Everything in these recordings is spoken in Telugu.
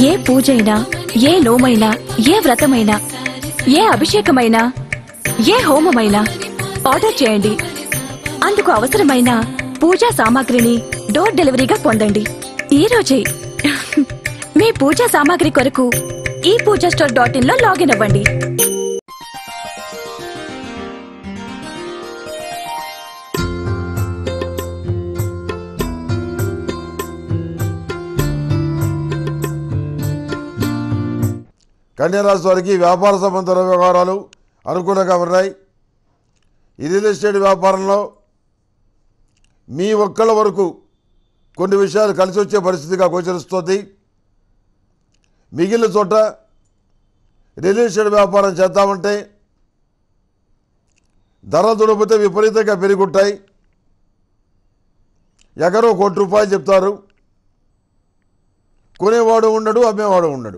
ఏ పూజైనా ఏ నోమైనా ఏ వ్రతమైనా ఏ అభిషేకమైనా ఏ హోమమైనా ఆర్డర్ చేయండి అందుకు అవసరమైన పూజా సామాగ్రిని డోర్ డెలివరీగా పొందండి ఈ రోజే మీ పూజా సామాగ్రి కొరకు ఈ పూజా స్టోర్ డాట్ ఇన్ లో లాగిన్ అవ్వండి కన్యారాశి వారికి వ్యాపార సంబంధ వ్యవహారాలు అనుకూలంగా ఉన్నాయి ఈ రియల్ ఎస్టేట్ వ్యాపారంలో మీ ఒక్కళ్ళ వరకు కొన్ని విషయాలు కలిసి వచ్చే పరిస్థితిగా గోచరిస్తుంది మిగిలిన చోట రియల్ ఎస్టేట్ వ్యాపారం చేద్దామంటే ధరలు దుడిపోతే విపరీతంగా పెరుగుంటాయి ఎకరో కోటి రూపాయలు చెప్తారు కొనేవాడు ఉండడు అమ్మేవాడు ఉండడు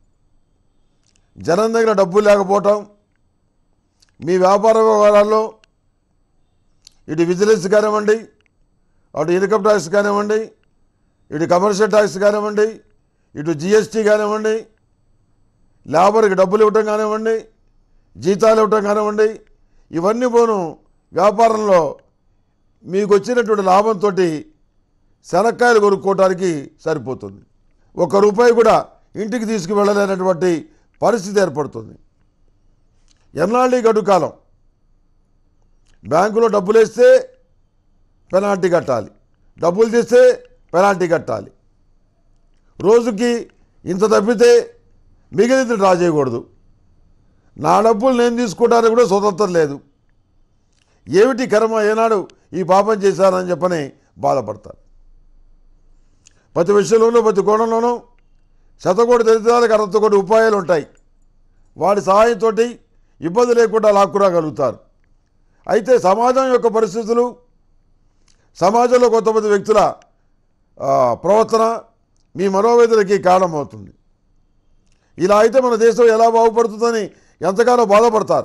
జనం దగ్గర డబ్బు లేకపోవటం మీ వ్యాపార వ్యవహారాల్లో ఇటు విజిలెన్స్ కానివ్వండి అటు ఇన్కమ్ ట్యాక్స్ కానివ్వండి ఇటు కమర్షియల్ ట్యాక్స్ కానివ్వండి ఇటు జిఎస్టీ కానివ్వండి లేబర్కి డబ్బులు ఇవ్వటం కానివ్వండి జీతాలు ఇవ్వటం కానివ్వండి ఇవన్నీ పోను వ్యాపారంలో మీకు వచ్చినటువంటి లాభంతో శనక్కాయలు కొనుక్కోవడానికి సరిపోతుంది ఒక రూపాయి కూడా ఇంటికి తీసుకువెళ్ళలేనటువంటి పరిస్థితి ఏర్పడుతుంది ఎన్నాళ్ళీ గడువు కాలం బ్యాంకులో డబ్బులు వేస్తే పెనాల్టీ కట్టాలి డబ్బులు తీస్తే పెనాల్టీ కట్టాలి రోజుకి ఇంత తప్పితే మిగిలింది డ్రా చేయకూడదు నా డబ్బులు నేను తీసుకోవడానికి కూడా స్వతంత్రం లేదు ఏమిటి కర్మ ఏనాడు ఈ పాపం చేశానని చెప్పని బాధపడతారు ప్రతి విషయంలోనూ ప్రతి కోణంలోనూ శతకోటి దరిద్రాలకు అనంత కోటి ఉపాయాలు ఉంటాయి వాడి సహాయంతో ఇబ్బంది లేకుండా లాక్కురాగలుగుతారు అయితే సమాజం యొక్క పరిస్థితులు సమాజంలో కొంతమంది వ్యక్తుల ఆ, ప్రవర్తన మీ మనోవేదనకి కారణమవుతుంది ఇలా అయితే మన దేశం ఎలా బాగుపడుతుందని ఎంతగానో బాధపడతారు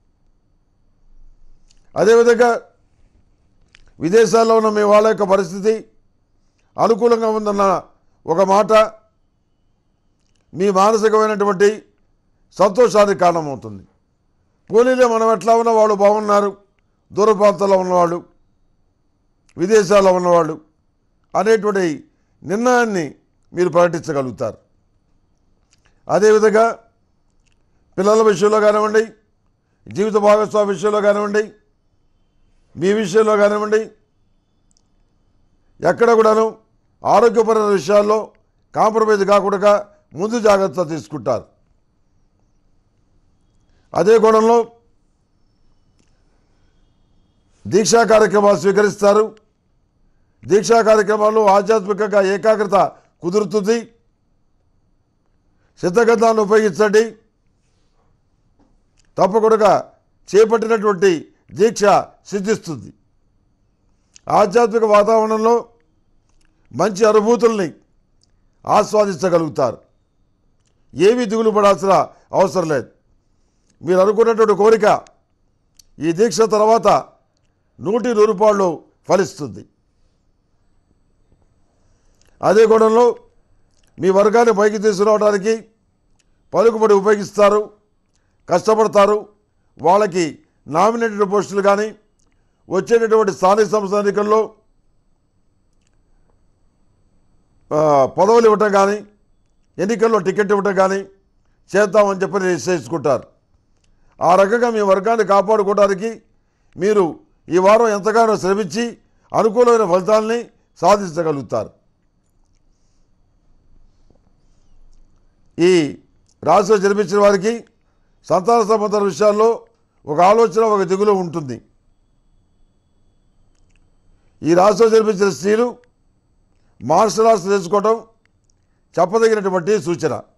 అదేవిధంగా విదేశాల్లో ఉన్న మీ వాళ్ళ యొక్క పరిస్థితి అనుకూలంగా ఉందన్న ఒక మాట మీ మానసికమైనటువంటి సంతోషానికి కారణమవుతుంది పోనీలే మనం ఎట్లా ఉన్నా వాళ్ళు బాగున్నారు దూర ప్రాంతాల్లో ఉన్నవాళ్ళు విదేశాల్లో ఉన్నవాళ్ళు అనేటువంటి నిర్ణయాన్ని మీరు ప్రకటించగలుగుతారు అదేవిధంగా పిల్లల విషయంలో కానివ్వండి జీవిత భాగస్వామి విషయంలో కానివ్వండి మీ విషయంలో కానివ్వండి ఎక్కడ కూడాను ఆరోగ్యపరమైన విషయాల్లో కాంప్రమైజ్ కాకుండా ముందు జాగ్రత్త తీసుకుంటారు అదే కోణంలో దీక్షా కార్యక్రమాలు స్వీకరిస్తారు దీక్షా కార్యక్రమాల్లో ఆధ్యాత్మికంగా ఏకాగ్రత కుదురుతుంది సిద్ధగంధాన్ని ఉపయోగించండి తప్పకుండా చేపట్టినటువంటి దీక్ష సిద్ధిస్తుంది ఆధ్యాత్మిక వాతావరణంలో మంచి అనుభూతుల్ని ఆస్వాదించగలుగుతారు ఏమీ దిగులు పడాల్సిన అవసరం లేదు మీరు అనుకున్నటువంటి కోరిక ఈ దీక్ష తర్వాత నూటి నూరు రూపాయలు ఫలిస్తుంది అదే కోణంలో మీ వర్గాన్ని పైకి తీసుకురావడానికి పలుకుబడి ఉపయోగిస్తారు కష్టపడతారు వాళ్ళకి నామినేటెడ్ పోస్టులు కానీ వచ్చేటటువంటి స్థానిక సంస్థ ఎన్నికల్లో ఆ, పదవులు ఇవ్వటం కానీ ఎన్నికల్లో టికెట్ ఇవ్వటం కానీ చేద్దామని చెప్పి నిశ్చయించుకుంటారు ఆ రకంగా మీ వర్గాన్ని కాపాడుకోవడానికి మీరు ఈ వారం ఎంతగానో శ్రమించి అనుకూలమైన ఫలితాలని సాధించగలుగుతారు ఈ రాశిలో జన్మించిన వారికి సంతాన సంబంధ విషయాల్లో ఒక ఆలోచన ఒక దిగులు ఉంటుంది ఈ రాశిలో జన్మించిన స్త్రీలు మార్షల్ ఆర్ట్స్ నేర్చుకోవడం చెప్పదగినటువంటి సూచన